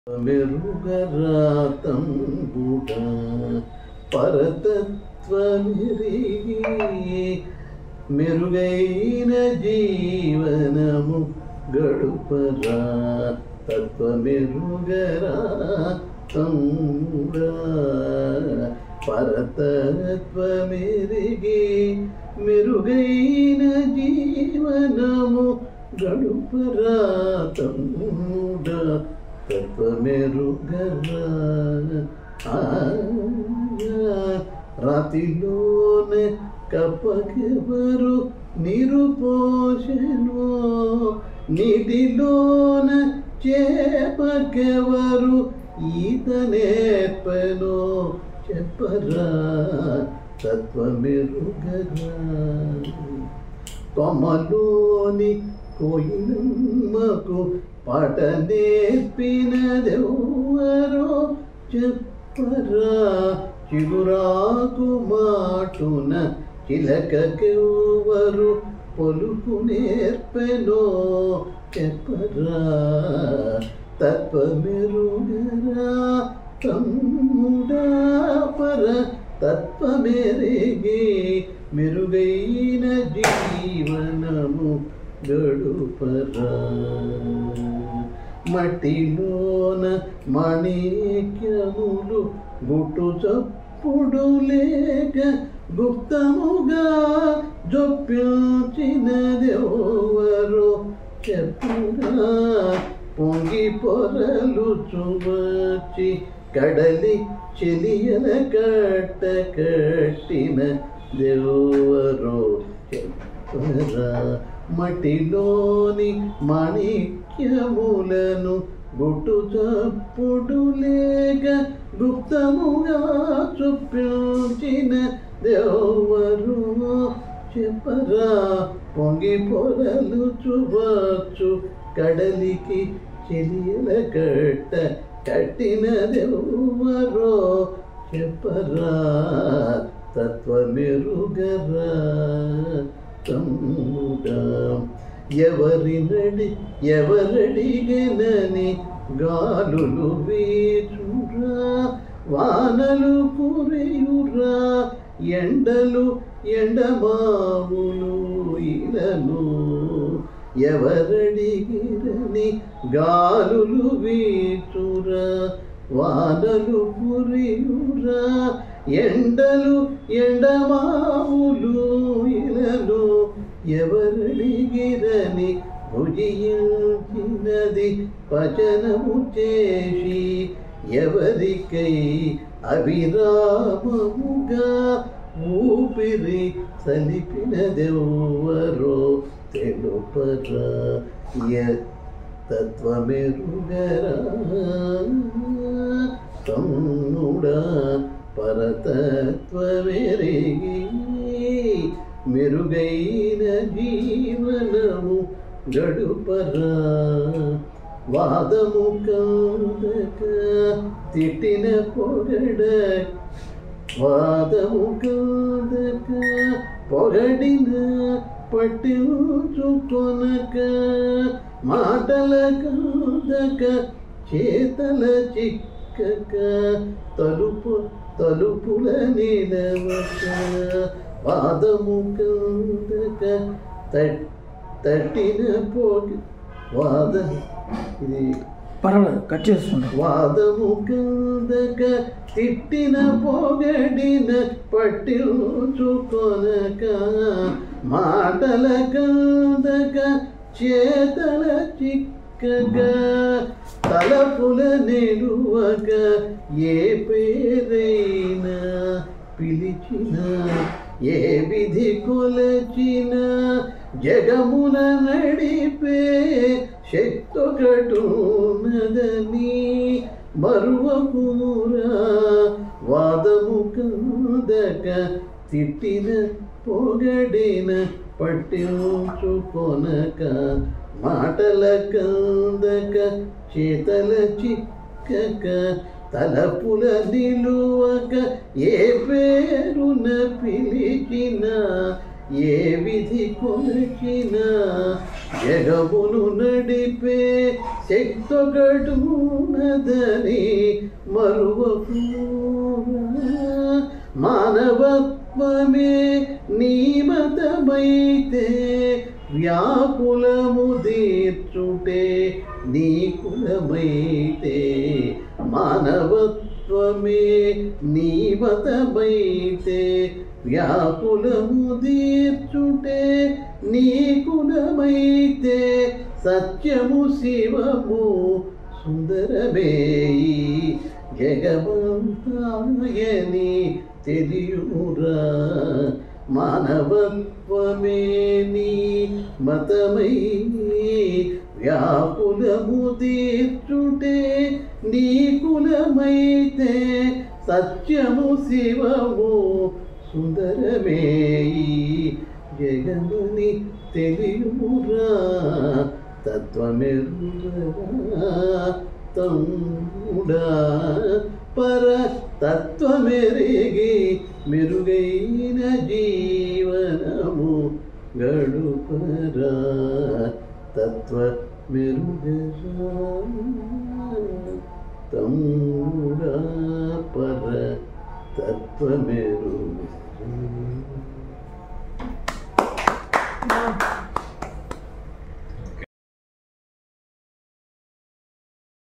మెరుగరాతంబుడ పరతత్వమిరిగి మెరుగైన జీవనము గడుపరా తత్వమెరుగరా తమ్ముడా పరతత్వమెరిగి మెరుగైన జీవనము గడుపరా తమ్ముడా తత్వమెరుగరా ఆ, రాతిలోనే కప్పకెవరు నిరుపోషను నిధిలోన చేపకెవరు ఈత నేర్పను చెప్పరా తత్వమెరుగరా కొమ్మలోని కోయిలమ్మకు పాట నేర్పినదెవరో చెప్పరా చిగురాకు మాటున చిలకెవ్వరు పొలుపు నేర్పెనో చెప్పరా తత్వమెరుగరా తమ్ముడా పర తత్వమెరిగి మెరుగైన జీవనము గడుపరా మట్టిలోన మాణిక్యములు గుట్టు చప్పుడు లేక గుప్తముగా జొప్పించినదెవరో చెప్పురా పొంగి పొరలు చువచి కడలి చెలియల కట్ట కట్టిన దేవరో చెప్పరా మట్టిలోని మాణిక్యములను గుట్టు చప్పుడు లేక గుప్తముగా చూపించిన దేవరు చెప్పరా పొంగి పొరలు చూవచ్చు కడలికి చెలియల కట్ట కట్టిన దేవరో చెప్పరా తత్వమెరుగరా తమ్ముడా ఎవరి నడి ఎవరడిగనని గాలులు వీచురా వానలు కురియురా ఎండలు ఎండమావులు ఇలను ఎవరడిగిరని గాలులు వీచురా వానలు కురియురా ఎండలు ఎండమావులు ఇలను ఎవరడిగిరని భుజించినది పచనము చేసి ఎవరికై అభిరామముగా ఊపిరి సలిపినదెవ్వరో తెలుపరా య- తత్వమెరుగరా తమ్ముడా పరతత్వమెరిగి మెరుగైన జీవనము గడుపరా వాదము కందక తిట్టిన పొగడ వాదము కందక పొగడిన పట్టించుకొనక మాటల కందక చేతల చిక్కక తలుపు తలుపుల నిలవక వాదము కందక తట్- తట్టిన పోగి వాద ఇది పర్వాలేదు కట్ చేసుకుంటాం వాదము కందక తిట్టిన పొగడిన పట్టించుకొనక మాటల కందక చేతల చిక్కగా తలపుల నిలువక ఏ పేరైనా పిలిచిన ఏ విధి కొలచిన జగమున నడిపే శక్తొకటున్నదని మరువకుమురా వాదము కందక తిట్టిన పొగడిన పట్టించుకొనక మాటల కందక చేతల చిక్కక తలపుల నిలువక ఏ పేరున పిలిచిన ఏ విధి కొలిచిన జగమును నడిపే శక్తొగడునదని మరువకు మానవత్వమే నీమతమైతే వ్యాకులము తీర్చుటే నీ కులమైతే మానవత్వమే నీమతమైతే వ్యాకులము తీర్చుటే నీ కులమైతే సత్యము శివము సుందరమే జగవంతాయని తెలియురా మానవత్వమే నీ మతమై వ్యాకులము తీర్చుటే నీ కులమైతే సత్యము శివము సుందరమే జగముని తెలియురా తత్వమెరురా తమ్ముడా పర తత్వమెరిగి మెరుగైన జీవనము గడుపరా తత్వ మెరుగరా తమ్ముడా పర తత్వమెరుగరా